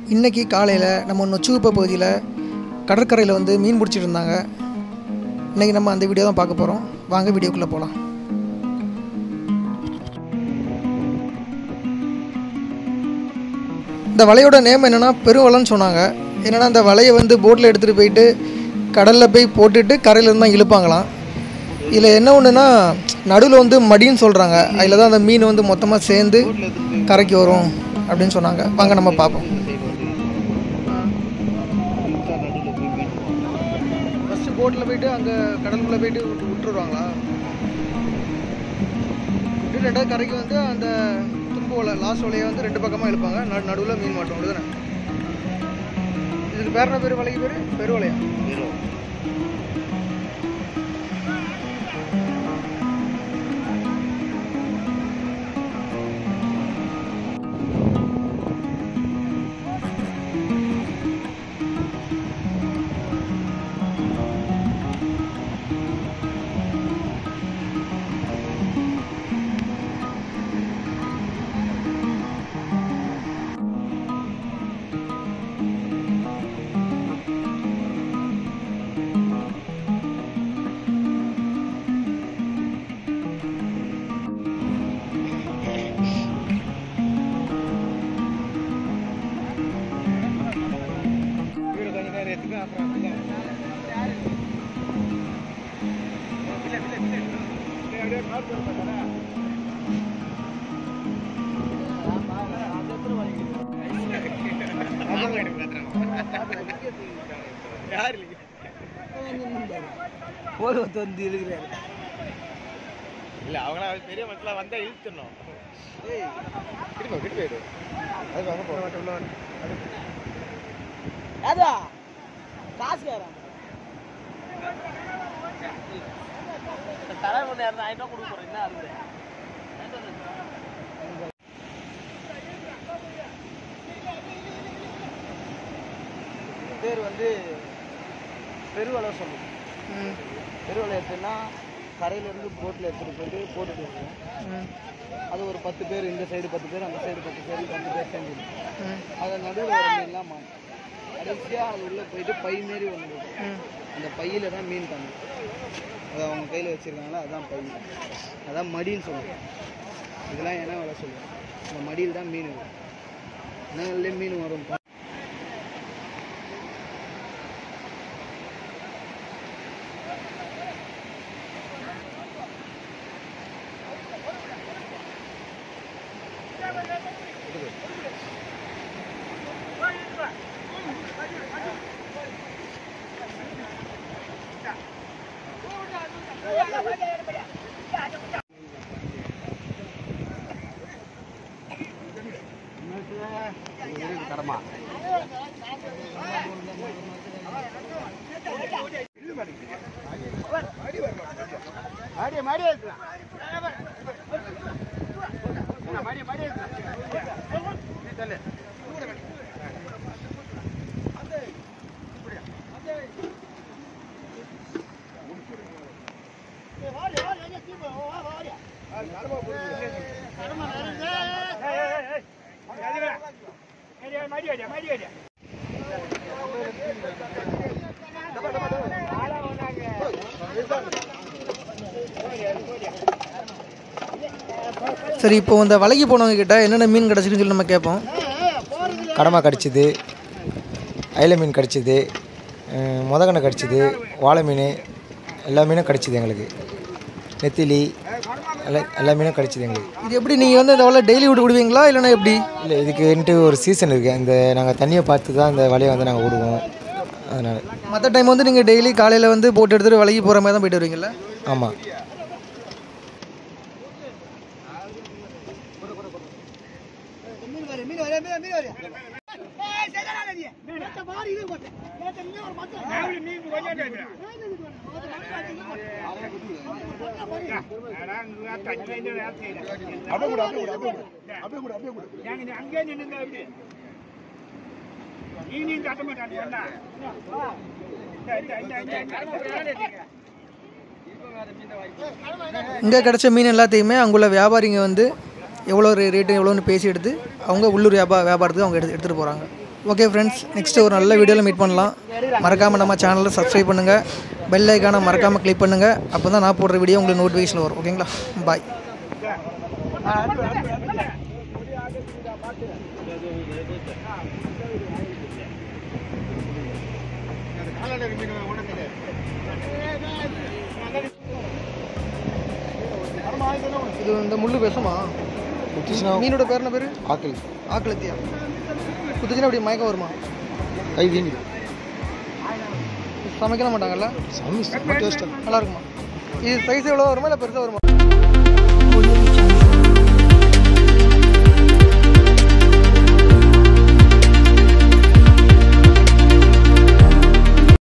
இன்றைக்கி காலையில் நம்ம நொச்சுகுப்பை பகுதியில் கடற்கரையில் வந்து மீன் பிடிச்சிட்டு இருந்தாங்க இன்றைக்கி நம்ம அந்த வீடியோ தான் பார்க்க போகிறோம் வாங்க வீடியோக்குள்ளே போகலாம் இந்த வலையோட நேம் என்னென்னா பெருவலைன்னு சொன்னாங்க என்னென்னா அந்த வலையை வந்து போட்டில் எடுத்துகிட்டு போயிட்டு கடலில் போய் போட்டுட்டு கரையிலேருந்து தான் இழுப்பாங்களாம் இதில் என்ன ஒன்றுனா நடுவில் வந்து மடின்னு சொல்கிறாங்க அதில் தான் அந்த மீன் வந்து மொத்தமாக சேர்ந்து கரைக்கு வரும் அப்படின்னு சொன்னாங்க வாங்க நம்ம பார்ப்போம் ஃபஸ்ட்டு போட்டில் போயிட்டு அங்கே கடலுக்குள்ளே போயிட்டு விட்டு விட்டுருவாங்களா விட்டு ரெண்டாவது கரைக்கு வந்து அந்த தும்பு வலை லாஸ்ட் வலையை வந்து ரெண்டு பக்கமாக இழுப்பாங்க நடு நடுவில் மீன் மாட்டோம் அப்படிதானே இதுக்கு பேர் என்ன பேர் வலைக்கு பேர் பெருவலையா வீடு கொஞ்ச நேரம் எடுத்துக்க அப்புறம் போதும் வந்து இழுக்கிறாரு இல்ல அவங்கள பெரிய மட்டில் வந்தா இழுத்துடணும் கிட்ட கிட்ட போயிடு அது வாங்க போ அதா காசு கேட்கறான் தலை மணி நேரம் ஆயிரம் கொடுக்க போறேன் என்ன அது பேர் வந்து பெருவலை சொல்லுவோம் ம் பெருவலை எடுத்துன்னா கரையிலேருந்து போட்டில் எடுத்துகிட்டு போயிட்டு போட்டுட்டு வருவோம் ம் அது ஒரு பத்து பேர் இந்த சைடு பத்து பேர் அந்த சைடு பத்து பேர் பத்து பேர் சேர்ந்து ம் அதை நடுவில் ஒரு மீன்லாம் மாட்டோம் கடைசியாக அது உள்ளே போயிட்டு பை மாரி ஒன்று இருக்கும் ம் அந்த பையில தான் மீன் தங்கும் அது அவங்க கையில் வச்சுருக்காங்களா அதான் பை அதான் மடின்னு சொல்லுவோம் இதெல்லாம் என்ன வேலை சொல்லுவோம் அந்த மடியில் தான் மீன் இருக்கும் நாங்களே மீன் வரும் கடமா மாடி மாடி மாடி மாடி சரி இப்போ இந்த வலைக்கு போனவங்க கிட்ட என்னென்ன மீன் கிடச்சிருக்குன்னு சொல்லி நம்ம கேட்போம் கடமா கடிச்சிது அயில மீன் கடிச்சிது முதக்கண்ணை கடிச்சிது வாழை மீன் எல்லா மீனும் கடிச்சிது எங்களுக்கு நெத்திலி எல்லா எல்லா மீனும் கடிச்சிது எங்களுக்கு இது எப்படி நீங்கள் வந்து இந்த வலை டெய்லி விட்டு விடுவீங்களா இல்லைன்னா எப்படி இல்லை இதுக்குன்ட்டு ஒரு சீசன் இருக்குது இந்த நாங்கள் தண்ணியை பார்த்து தான் இந்த வலையை வந்து நாங்கள் விடுவோம் அதனால் மற்ற டைம் வந்து நீங்கள் டெய்லி காலையில் வந்து போட்டு எடுத்துகிட்டு வலைக்கு போகிற மாதிரி தான் போயிட்டு வருவீங்கல்ல ஆமாம் இங்கே கிடச்ச மீன் எல்லாத்தையுமே அங்குள்ள வியாபாரிங்க வந்து எவ்வளோ ரேட்டு எவ்வளோன்னு பேசி எடுத்து அவங்க உள்ளூர் வியாபா வியாபாரத்துக்கு அவங்க எடுத்து எடுத்துகிட்டு போகிறாங்க ஓகே ஃப்ரெண்ட்ஸ் நெக்ஸ்ட்டு ஒரு நல்ல வீடியோவில் மீட் பண்ணலாம் மறக்காமல் நம்ம சேனலை சப்ஸ்கிரைப் பண்ணுங்கள் பெல் ஐக்கானை மறக்காமல் கிளிக் பண்ணுங்கள் அப்போ தான் நான் போடுற வீடியோ உங்களுக்கு நோட்டிஃபிகேஷன் வரும் ஓகேங்களா பாய் இது இந்த முள்ளு பேசுமா குத்துச்சுன்னா மீனோட பேர் என்ன பேர் ஆக்கள் ஆக்கலத்தியா குத்துச்சுன்னா அப்படி மயக்கம் வருமா கை வீங்கிடும் சமைக்க மாட்டாங்கல்ல சாமி செம்ம டேஸ்ட்டாக நல்லா இருக்குமா இது சைஸ் எவ்வளோ வருமா இல்லை பெருசாக வருமா